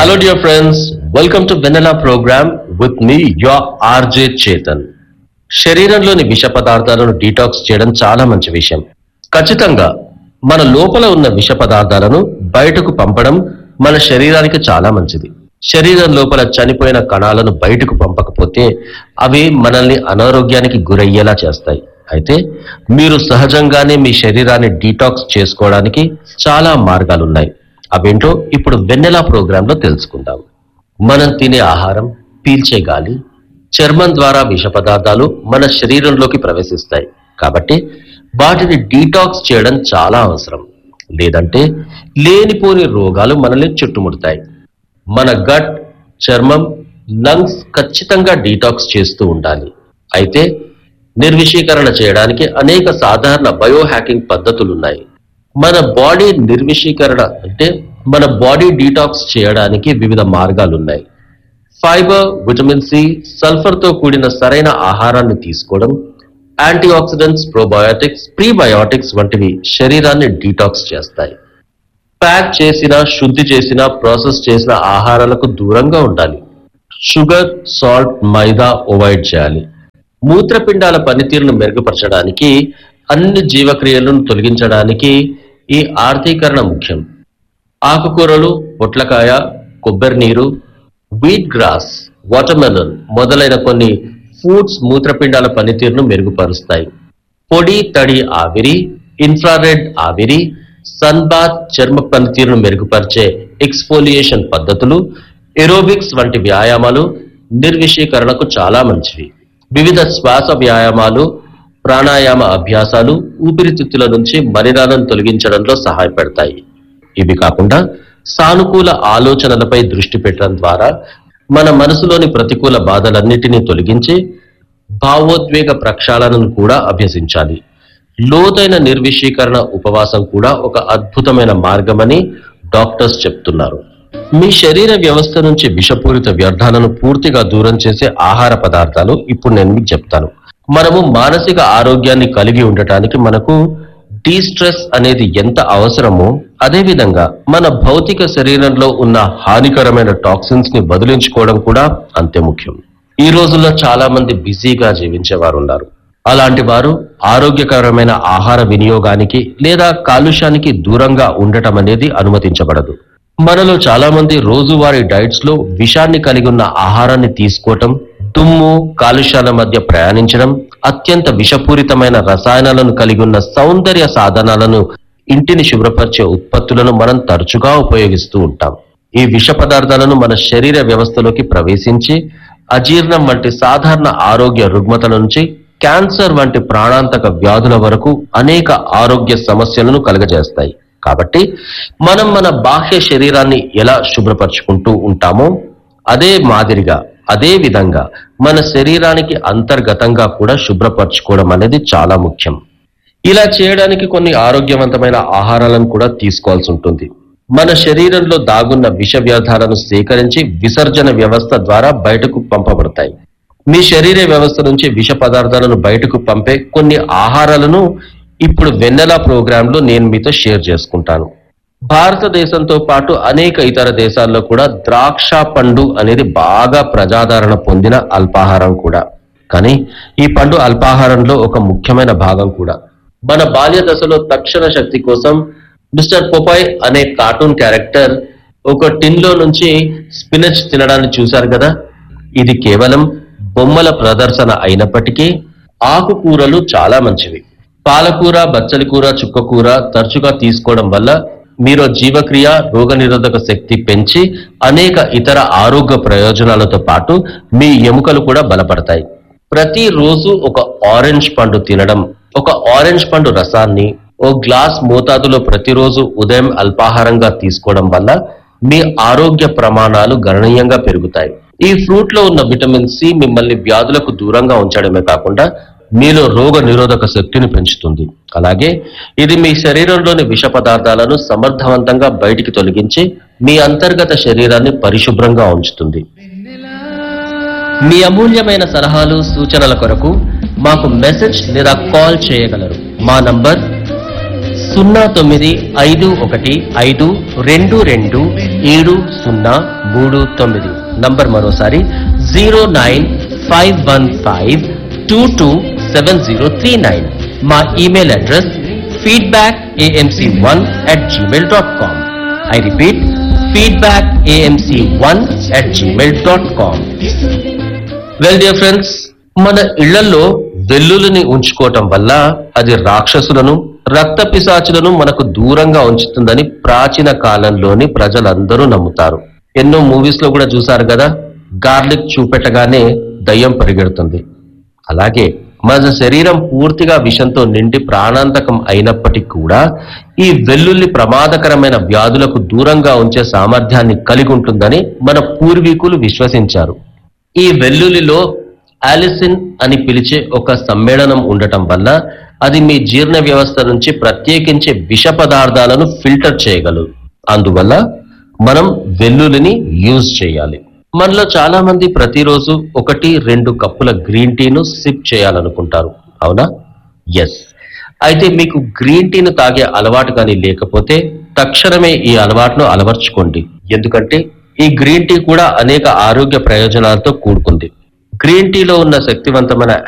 Hello, dear friends. Welcome to Vanilla program with me, your RJ Chetan. శరీరంలోని విష పదార్థాలను detox చేయడం చాలా మంచి విషయం ఖచ్చితంగా మన లోపల ఉన్న విష పదార్థాలను బయటకు పంపడం మన శరీరానికి చాలా మంచిది శరీరం లోపల చనిపోయిన కణాలను బయటకు పంపకపోతే అవి మనల్ని అనారోగ్యానికి గురయ్యేలా చేస్తాయి అయితే మీరు సహజంగానే మీ శరీరాన్ని డీటాక్స్ చేసుకోవడానికి చాలా మార్గాలున్నాయి అవేంటో ఇప్పుడు వెన్నెలా ప్రోగ్రాంలో తెలుసుకుందాం మనం తినే ఆహారం పీల్చే గాలి చర్మం ద్వారా విష పదార్థాలు మన శరీరంలోకి ప్రవేశిస్తాయి కాబట్టి వాటిని డీటాక్స్ చేయడం చాలా అవసరం లేదంటే లేనిపోని రోగాలు మనల్ని చుట్టుముడతాయి మన గట్ చర్మం లంగ్స్ ఖచ్చితంగా డీటాక్స్ చేస్తూ ఉండాలి అయితే నిర్విషీకరణ చేయడానికి అనేక సాధారణ బయో హ్యాకింగ్ పద్ధతులు ఉన్నాయి మన బాడీ నిర్విషీకరణ అంటే మన బాడీ డీటాక్స్ చేయడానికి వివిధ మార్గాలు ఉన్నాయి ఫైబర్ విటమిన్ సి సల్ఫర్ తో కూడిన సరైన ఆహారాన్ని తీసుకోవడం యాంటీ ఆక్సిడెంట్స్ ప్రోబయోటిక్స్ ప్రీబయోటిక్స్ వంటివి శరీరాన్ని డీటాక్స్ చేస్తాయి ప్యాక్ చేసిన శుద్ధి చేసిన ప్రాసెస్ చేసిన ఆహారాలకు దూరంగా ఉండాలి షుగర్ సాల్ట్ మైదా అవాయిడ్ చేయాలి మూత్రపిండాల పనితీరును మెరుగుపరచడానికి అన్ని జీవక్రియలను తొలగించడానికి ఈ ఆర్థీకరణ ముఖ్యం ఆకుకూరలు పొట్లకాయ కొబ్బరి నీరు వీట్ గ్రాస్ వాటర్మెలన్ మొదలైన కొన్ని ఫుడ్స్ మూత్రపిండాల పనితీరును మెరుగుపరుస్తాయి పొడి తడి ఆవిరి ఇన్ఫ్రారెడ్ ఆవిరి సన్ బాత్ చర్మ పనితీరును మెరుగుపరిచే ఎక్స్ఫోలియేషన్ పద్ధతులు ఎరోబిక్స్ వంటి వ్యాయామాలు నిర్విషీకరణకు చాలా మంచివి వివిధ శ్వాస వ్యాయామాలు ప్రాణాయామ అభ్యాసాలు ఊపిరితిత్తుల నుంచి మలినాలను తొలగించడంలో సహాయపడతాయి ఇవి కాకుండా సానుకూల ఆలోచనలపై దృష్టి పెట్టడం ద్వారా మన మనసులోని ప్రతికూల బాధలన్నిటినీ తొలగించి భావోద్వేగ ప్రక్షాళనను కూడా అభ్యసించాలి లోతైన నిర్విషీకరణ ఉపవాసం కూడా ఒక అద్భుతమైన మార్గమని డాక్టర్స్ చెప్తున్నారు మీ శరీర వ్యవస్థ నుంచి విషపూరిత వ్యర్థాలను పూర్తిగా దూరం చేసే ఆహార పదార్థాలు ఇప్పుడు నేను మీకు చెప్తాను మనము మానసిక ఆరోగ్యాన్ని కలిగి ఉండటానికి మనకు స్ట్రెస్ అనేది ఎంత అవసరమో అదేవిధంగా మన భౌతిక శరీరంలో ఉన్న హానికరమైన టాక్సిన్స్ ని వదిలించుకోవడం కూడా అంతే ముఖ్యం ఈ రోజుల్లో చాలా మంది బిజీగా జీవించేవారు ఉన్నారు అలాంటి వారు ఆరోగ్యకరమైన ఆహార వినియోగానికి లేదా కాలుష్యానికి దూరంగా ఉండటం అనేది అనుమతించబడదు మనలో చాలా మంది రోజువారీ డైట్స్ లో విషాన్ని కలిగి ఉన్న ఆహారాన్ని తీసుకోవటం దుమ్ము కాలుష్యాల మధ్య ప్రయాణించడం అత్యంత విషపూరితమైన రసాయనాలను కలిగి ఉన్న సౌందర్య సాధనాలను ఇంటిని శుభ్రపరిచే ఉత్పత్తులను మనం తరచుగా ఉపయోగిస్తూ ఉంటాం ఈ విష పదార్థాలను మన శరీర వ్యవస్థలోకి ప్రవేశించి అజీర్ణం వంటి సాధారణ ఆరోగ్య రుగ్మతల నుంచి క్యాన్సర్ వంటి ప్రాణాంతక వ్యాధుల వరకు అనేక ఆరోగ్య సమస్యలను కలుగజేస్తాయి కాబట్టి మనం మన బాహ్య శరీరాన్ని ఎలా శుభ్రపరచుకుంటూ ఉంటామో అదే మాదిరిగా అదే విధంగా మన శరీరానికి అంతర్గతంగా కూడా శుభ్రపరచుకోవడం అనేది చాలా ముఖ్యం ఇలా చేయడానికి కొన్ని ఆరోగ్యవంతమైన ఆహారాలను కూడా తీసుకోవాల్సి ఉంటుంది మన శరీరంలో దాగున్న విష వ్యర్థాలను సేకరించి విసర్జన వ్యవస్థ ద్వారా బయటకు పంపబడతాయి మీ శరీర వ్యవస్థ నుంచి విష పదార్థాలను బయటకు పంపే కొన్ని ఆహారాలను ఇప్పుడు వెన్నెలా ప్రోగ్రాంలో నేను మీతో షేర్ చేసుకుంటాను భారతదేశంతో పాటు అనేక ఇతర దేశాల్లో కూడా ద్రాక్ష పండు అనేది బాగా ప్రజాదరణ పొందిన అల్పాహారం కూడా కానీ ఈ పండు అల్పాహారంలో ఒక ముఖ్యమైన భాగం కూడా మన బాల్య దశలో తక్షణ శక్తి కోసం మిస్టర్ పొపాయ్ అనే కార్టూన్ క్యారెక్టర్ ఒక టిన్ లో నుంచి స్పినచ్ తినడాన్ని చూశారు కదా ఇది కేవలం బొమ్మల ప్రదర్శన అయినప్పటికీ ఆకుకూరలు చాలా మంచివి పాలకూర బచ్చలి కూర చుక్కకూర తరచుగా తీసుకోవడం వల్ల మీరు జీవక్రియ రోగనిరోధక శక్తి పెంచి అనేక ఇతర ఆరోగ్య ప్రయోజనాలతో పాటు మీ ఎముకలు కూడా బలపడతాయి ప్రతిరోజు ఒక ఆరెంజ్ పండు తినడం ఒక ఆరెంజ్ పండు రసాన్ని ఓ గ్లాస్ మోతాదులో ప్రతిరోజు ఉదయం అల్పాహారంగా తీసుకోవడం వల్ల మీ ఆరోగ్య ప్రమాణాలు గణనీయంగా పెరుగుతాయి ఈ ఫ్రూట్ లో ఉన్న విటమిన్ సి మిమ్మల్ని వ్యాధులకు దూరంగా ఉంచడమే కాకుండా మీలో రోగ నిరోధక శక్తిని పెంచుతుంది అలాగే ఇది మీ శరీరంలోని విష పదార్థాలను సమర్థవంతంగా బయటికి తొలగించి మీ అంతర్గత శరీరాన్ని పరిశుభ్రంగా ఉంచుతుంది మీ అమూల్యమైన సలహాలు సూచనల కొరకు మాకు మెసేజ్ లేదా కాల్ చేయగలరు మా నంబర్ సున్నా తొమ్మిది ఐదు ఒకటి ఐదు రెండు రెండు ఏడు సున్నా మూడు తొమ్మిది నంబర్ మరోసారి zero nine five one five two two seven zero three nine మా email address feedback AMC one at Gmail dot com I repeat feedback AMC one at Gmail dot com well dear friends మన ఇళ్లలో వెల్లుల్లిని ఉంచుకోవటం వల్ల అది రాక్షసులను రక్త పిశాచులను మనకు దూరంగా ఉంచుతుందని ప్రాచీన కాలంలోని ప్రజలందరూ నమ్ముతారు ఎన్నో మూవీస్ లో కూడా చూసారు కదా గార్లిక్ చూపెట్టగానే దయ్యం పరిగెడుతుంది అలాగే మన శరీరం పూర్తిగా విషంతో నిండి ప్రాణాంతకం అయినప్పటికీ కూడా ఈ వెల్లుల్లి ప్రమాదకరమైన వ్యాధులకు దూరంగా ఉంచే సామర్థ్యాన్ని కలిగి ఉంటుందని మన పూర్వీకులు విశ్వసించారు ఈ వెల్లుల్లిలో ఆలిసిన్ అని పిలిచే ఒక సమ్మేళనం ఉండటం వల్ల అది మీ జీర్ణ వ్యవస్థ నుంచి ప్రత్యేకించే విష పదార్థాలను ఫిల్టర్ చేయగలదు అందువల్ల మనం వెల్లుల్లిని యూజ్ చేయాలి మనలో చాలా మంది ప్రతిరోజు ఒకటి రెండు కప్పుల గ్రీన్ టీను సిప్ చేయాలనుకుంటారు అవునా ఎస్ అయితే మీకు గ్రీన్ టీను తాగే అలవాటు కానీ లేకపోతే తక్షణమే ఈ అలవాటును అలవర్చుకోండి ఎందుకంటే ఈ గ్రీన్ టీ కూడా అనేక ఆరోగ్య ప్రయోజనాలతో కూడుకుంది గ్రీన్ టీలో ఉన్న శక్తివంతమైన